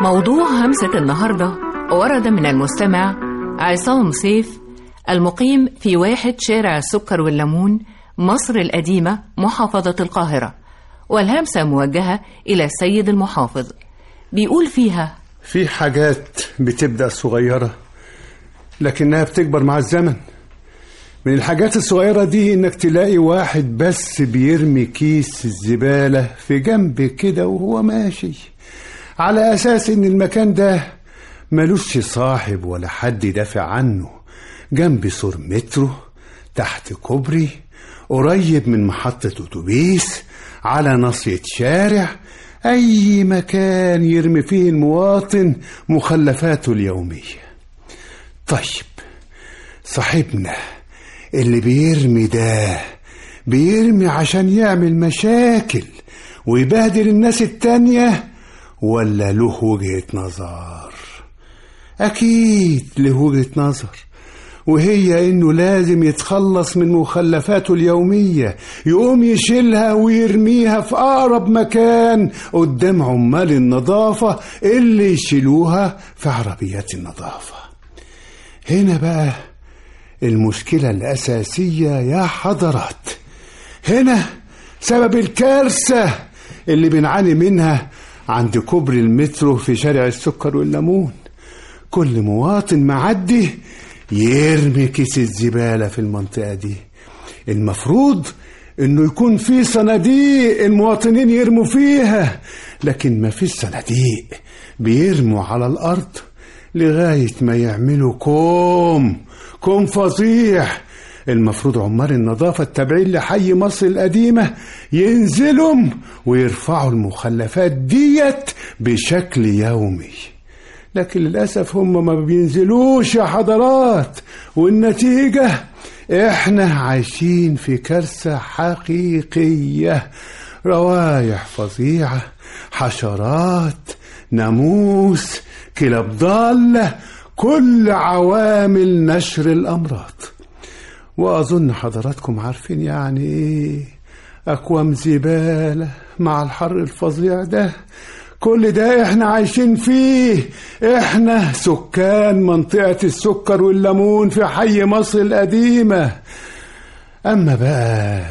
موضوع همسة النهاردة ورد من المستمع عصام سيف المقيم في واحد شارع السكر والليمون مصر القديمة محافظة القاهرة والهمسة موجهة إلى السيد المحافظ بيقول فيها في حاجات بتبدأ صغيرة لكنها بتكبر مع الزمن من الحاجات الصغيرة دي إنك تلاقي واحد بس بيرمي كيس الزبالة في جنب كده وهو ماشي على أساس إن المكان ده ملوش صاحب ولا حد يدافع عنه جنب سور مترو تحت كوبري قريب من محطة أتوبيس على ناصية شارع أي مكان يرمي فيه المواطن مخلفاته اليومية طيب صاحبنا اللي بيرمي ده بيرمي عشان يعمل مشاكل ويبهدل الناس التانية ولا له وجهة نظر أكيد له وجهة نظر وهي إنه لازم يتخلص من مخلفاته اليومية يقوم يشيلها ويرميها في أقرب مكان قدام عمال النظافة اللي يشيلوها في عربيات النظافة هنا بقى المشكلة الأساسية يا حضرات هنا سبب الكارثة اللي بنعاني منها عند كوبري المترو في شارع السكر والليمون كل مواطن معدي يرمي كيس الزبالة في المنطقة دي المفروض انه يكون في صناديق المواطنين يرموا فيها لكن ما فيش صناديق بيرموا على الارض لغاية ما يعملوا كوم كوم فظيع المفروض عمال النظافة التابعين لحي مصر القديمة ينزلوا ويرفعوا المخلفات ديت بشكل يومي لكن للأسف هم ما بينزلوش يا حضرات والنتيجة احنا عايشين في كارثة حقيقية روايح فظيعة حشرات ناموس كلاب ضالة كل عوامل نشر الأمراض وأظن حضراتكم عارفين يعني إيه أكوام زبالة مع الحر الفظيع ده كل ده احنا عايشين فيه احنا سكان منطقة السكر والليمون في حي مصر القديمة اما بقى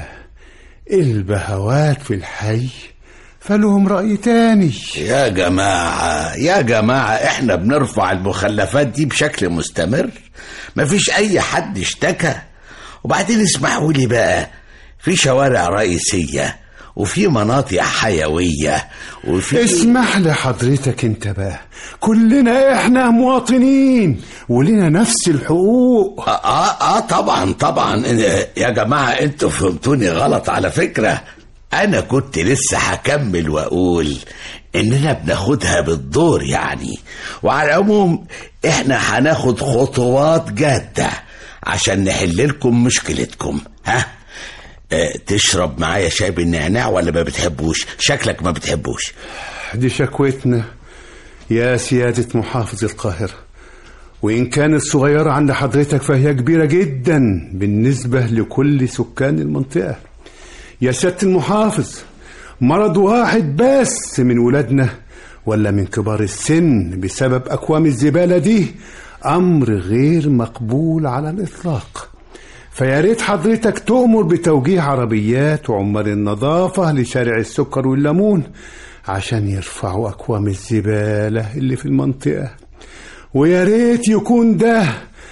البهوات في الحي فلهم رأي تاني يا جماعة يا جماعة احنا بنرفع المخلفات دي بشكل مستمر مفيش اي حد اشتكى وبعدين اسمحوا لي بقى في شوارع رئيسية وفي مناطق حيوية وفي اسمح لحضرتك انت بقى كلنا احنا مواطنين ولنا نفس الحقوق آه, آه, آه طبعا طبعا يا جماعة انتوا فهمتوني غلط على فكرة أنا كنت لسه هكمل وأقول إننا بناخدها بالدور يعني وعلى العموم إحنا هناخد خطوات جادة عشان نحل لكم مشكلتكم ها اه تشرب معايا شاي بالنعناع ولا ما بتحبوش شكلك ما بتحبوش دي شكوتنا يا سيادة محافظ القاهرة وإن كانت صغيرة عند حضرتك فهي كبيرة جدا بالنسبة لكل سكان المنطقة يا سيادة المحافظ مرض واحد بس من ولادنا ولا من كبار السن بسبب أكوام الزبالة دي أمر غير مقبول على الإطلاق فيا ريت حضرتك تؤمر بتوجيه عربيات وعمال النظافة لشارع السكر والليمون عشان يرفعوا أكوام الزبالة اللي في المنطقة ويا ريت يكون ده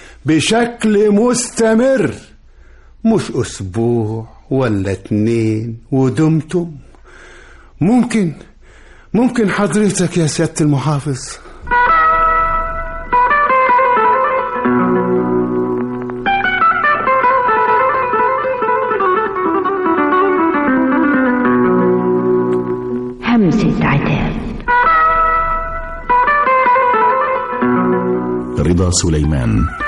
بشكل مستمر مش أسبوع ولا اتنين ودمتم ممكن ممكن حضرتك يا سيادة المحافظ همسة عتاب رضا سليمان